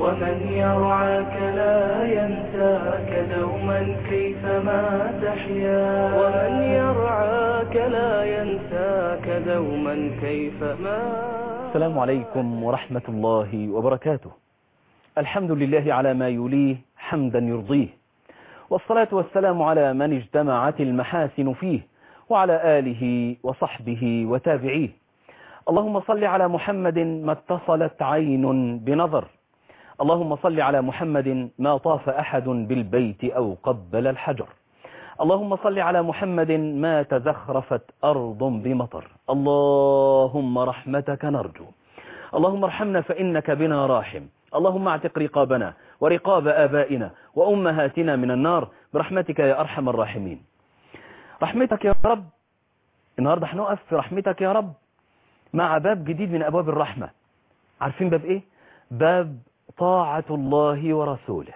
ومن يرعاك لا ينساك دوما كيفما تحيا ومن يرعاك لا ينساك دوما كيفما السلام عليكم ورحمة الله وبركاته الحمد لله على ما يليه حمدا يرضيه والصلاة والسلام على من اجتمعت المحاسن فيه وعلى آله وصحبه وتابعيه اللهم صل على محمد ما اتصلت عين بنظر اللهم صل على محمد ما طاف أحد بالبيت أو قبل الحجر اللهم صل على محمد ما تزخرفت أرض بمطر اللهم رحمتك نرجو اللهم ارحمنا فإنك بنا راحم اللهم اعتق رقابنا ورقاب آبائنا وأمهاتنا من النار برحمتك يا أرحم الراحمين رحمتك يا رب النهاردة هنقف في رحمتك يا رب مع باب جديد من أبواب الرحمة عارفين باب إيه؟ باب طاعة الله ورسوله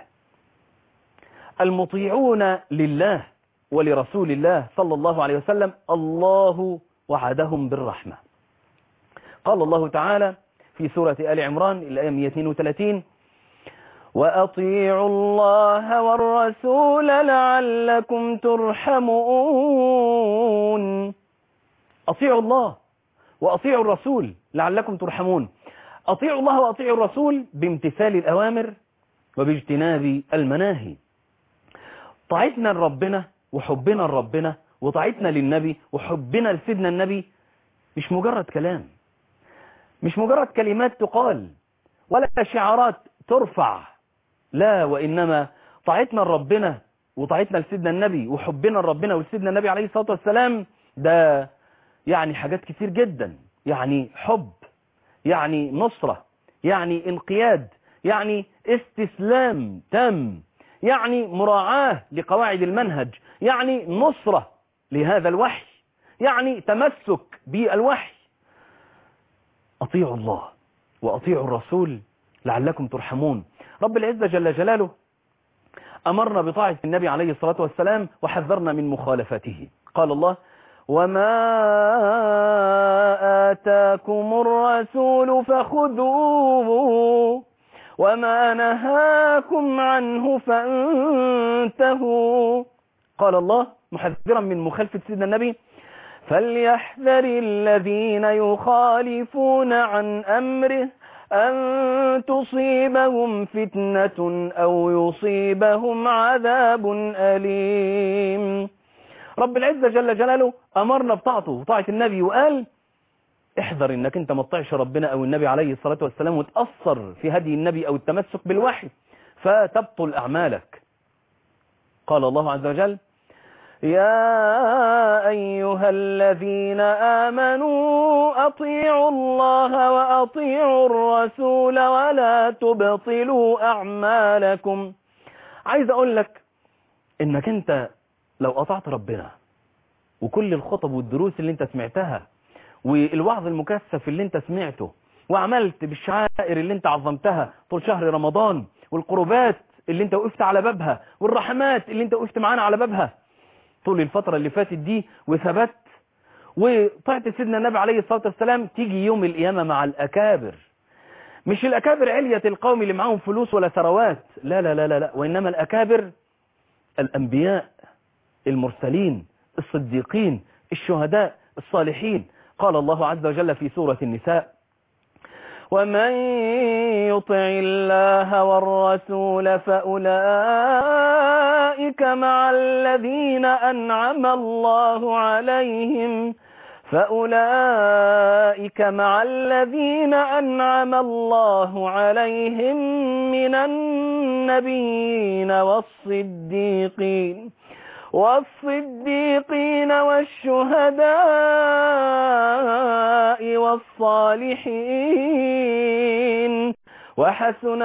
المطيعون لله ولرسول الله صلى الله عليه وسلم الله وعدهم بالرحمة قال الله تعالى في سورة آل عمران الآية 132 وأطيعوا الله والرسول لعلكم ترحمون أطيعوا الله وأطيعوا الرسول لعلكم ترحمون أطيعوا الله وأطيعوا الرسول بامتثال الأوامر وباجتناب المناهي طاعتنا لربنا وحبنا لربنا وطاعتنا للنبي وحبنا لسيدنا النبي مش مجرد كلام مش مجرد كلمات تقال ولا شعارات ترفع لا وإنما طاعتنا لربنا وطاعتنا لسيدنا النبي وحبنا لربنا ولسيدنا النبي عليه الصلاة والسلام ده يعني حاجات كتير جدا يعني حب يعني نصرة يعني انقياد يعني استسلام تام يعني مراعاة لقواعد المنهج يعني نصرة لهذا الوحي يعني تمسك بالوحي أطيعوا الله وأطيعوا الرسول لعلكم ترحمون رب العزة جل جلاله أمرنا بطاعة النبي عليه الصلاة والسلام وحذرنا من مخالفته قال الله وما آتاكم الرسول فخذوه وما نهاكم عنه فانتهوا قال الله محذرا من مخالفة سيدنا النبي فليحذر الذين يخالفون عن أمره أن تصيبهم فتنة أو يصيبهم عذاب أليم رب العزة جل جلاله أمرنا بطاعته وطاعة النبي وقال احذر انك انت ما تطيعش ربنا او النبي عليه الصلاة والسلام وتأثر في هدي النبي او التمسك بالوحي فتبطل اعمالك قال الله عز وجل يا أيها الذين آمنوا أطيعوا الله وأطيعوا الرسول ولا تبطلوا أعمالكم عايز أقول لك إنك أنت لو أطعت ربنا وكل الخطب والدروس اللي أنت سمعتها والوعظ المكثف اللي أنت سمعته وعملت بالشعائر اللي أنت عظمتها طول شهر رمضان والقربات اللي أنت وقفت على بابها والرحمات اللي أنت وقفت معانا على بابها طول الفترة اللي فاتت دي وثبت وطاعة سيدنا النبي عليه الصلاة والسلام تيجي يوم القيامة مع الأكابر مش الأكابر علية القوم اللي معاهم فلوس ولا ثروات لا لا لا لا, لا. وإنما الأكابر الأنبياء المرسلين الصديقين الشهداء الصالحين قال الله عز وجل في سورة النساء ومن يطع الله والرسول فأولئك مع الذين أنعم الله عليهم فأولئك مع الذين أنعم الله عليهم من النبيين والصديقين والصديقين والشهداء والصالحين وحسن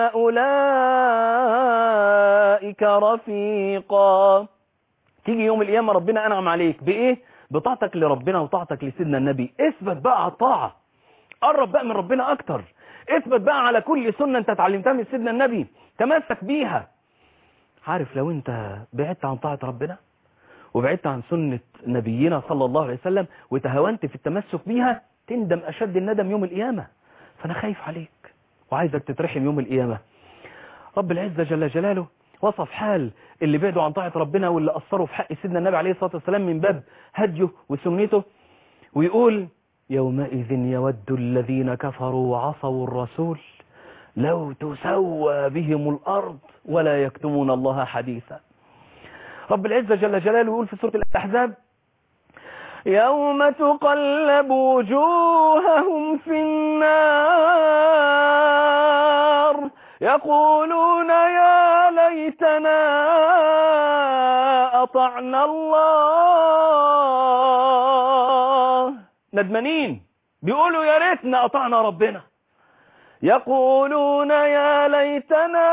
أولئك رفيقا تيجي يوم القيامة ربنا أنعم عليك بإيه؟ بطاعتك لربنا وطاعتك لسيدنا النبي اثبت بقى على الطاعة قرب بقى من ربنا أكتر اثبت بقى على كل سنة انت اتعلمتها من سيدنا النبي تمسك بيها عارف لو انت بعدت عن طاعة ربنا وبعدت عن سنة نبينا صلى الله عليه وسلم وتهاونت في التمسك بيها تندم أشد الندم يوم القيامة فأنا خايف عليك وعايزك تترحم يوم القيامة رب العزة جل جلاله وصف حال اللي بعدوا عن طاعة ربنا واللي أثروا في حق سيدنا النبي عليه الصلاة والسلام من باب هديه وسنته ويقول يومئذ يود الذين كفروا وعصوا الرسول لو تسوى بهم الأرض ولا يكتمون الله حديثا رب العزة جل جلاله يقول في سورة الأحزاب يوم تقلب وجوههم في النار يقولون يا ليتنا أطعنا الله ندمانين بيقولوا يا ريتنا أطعنا ربنا يقولون يا ليتنا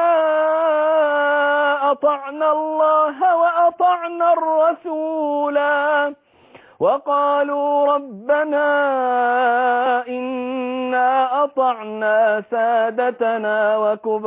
أطعنا الله وأطعنا الرسولا وقالوا ربنا إنا أطعنا سادتنا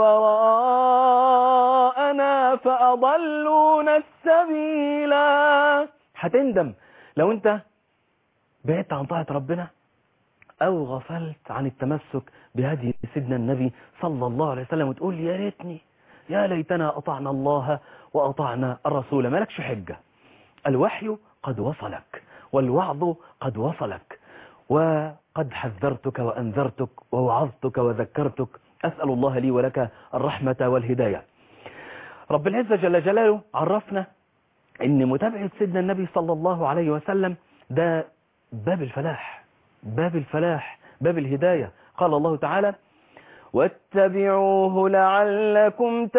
وكبراءنا فأضلونا السبيلا هتندم لو انت بعدت عن طاعة ربنا أو غفلت عن التمسك بهدي سيدنا النبي صلى الله عليه وسلم وتقول يا ريتني يا ليتنا أطعنا الله وأطعنا الرسول مالكش حجة الوحي قد وصلك والوعظ قد وصلك وقد حذرتك وأنذرتك ووعظتك وذكرتك أسأل الله لي ولك الرحمة والهداية رب العزة جل جلاله عرفنا ان متابعة سيدنا النبي صلى الله عليه وسلم ده باب الفلاح باب الفلاح باب الهداية قال الله تعالى واتبعوه لعلكم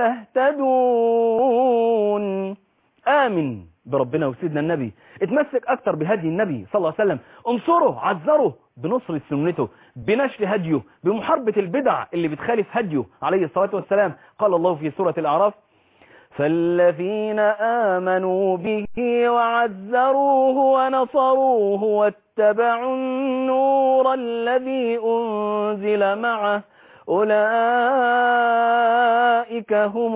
تهتدون آمن بربنا وسيدنا النبي اتمسك أكتر بهدي النبي صلى الله عليه وسلم انصره عذره بنصر سنته بنشر هديه بمحاربة البدع اللي بتخالف هديه عليه الصلاة والسلام قال الله في سورة الأعراف فالذين آمنوا به وعزروه ونصروه واتبعوا النور الذي أنزل معه أولئك هم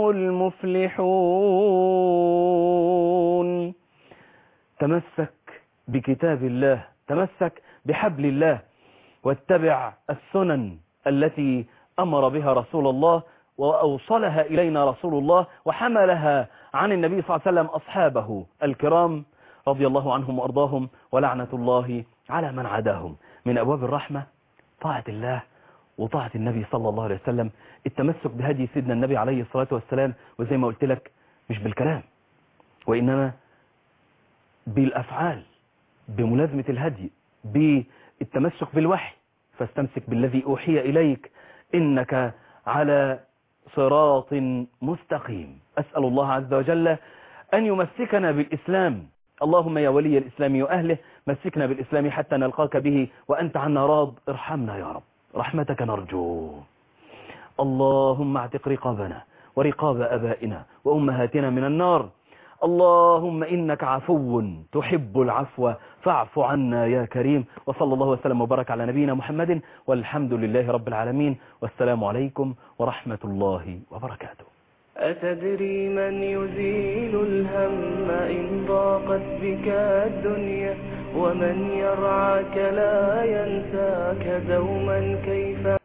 المفلحون تمسك بكتاب الله تمسك بحبل الله واتبع السنن التي أمر بها رسول الله وأوصلها إلينا رسول الله وحملها عن النبي صلى الله عليه وسلم أصحابه الكرام رضي الله عنهم وأرضاهم ولعنة الله على من عداهم من أبواب الرحمة طاعة الله وطاعة النبي صلى الله عليه وسلم التمسك بهدي سيدنا النبي عليه الصلاة والسلام وزي ما قلت لك مش بالكلام وإنما بالأفعال بملازمة الهدي بالتمسك بالوحي فاستمسك بالذي أوحي إليك إنك على صراط مستقيم أسأل الله عز وجل أن يمسكنا بالإسلام اللهم يا ولي الإسلام وأهله مسكنا بالإسلام حتى نلقاك به وأنت عنا راض ارحمنا يا رب رحمتك نرجو اللهم اعتق رقابنا ورقاب أبائنا وأمهاتنا من النار اللهم إنك عفو تحب العفو فاعف عنا يا كريم وصلى الله وسلم وبارك على نبينا محمد والحمد لله رب العالمين والسلام عليكم ورحمة الله وبركاته أتدري من يزيل الهم إن ضاقت بك الدنيا ومن يرعاك لا ينساك دوما كيف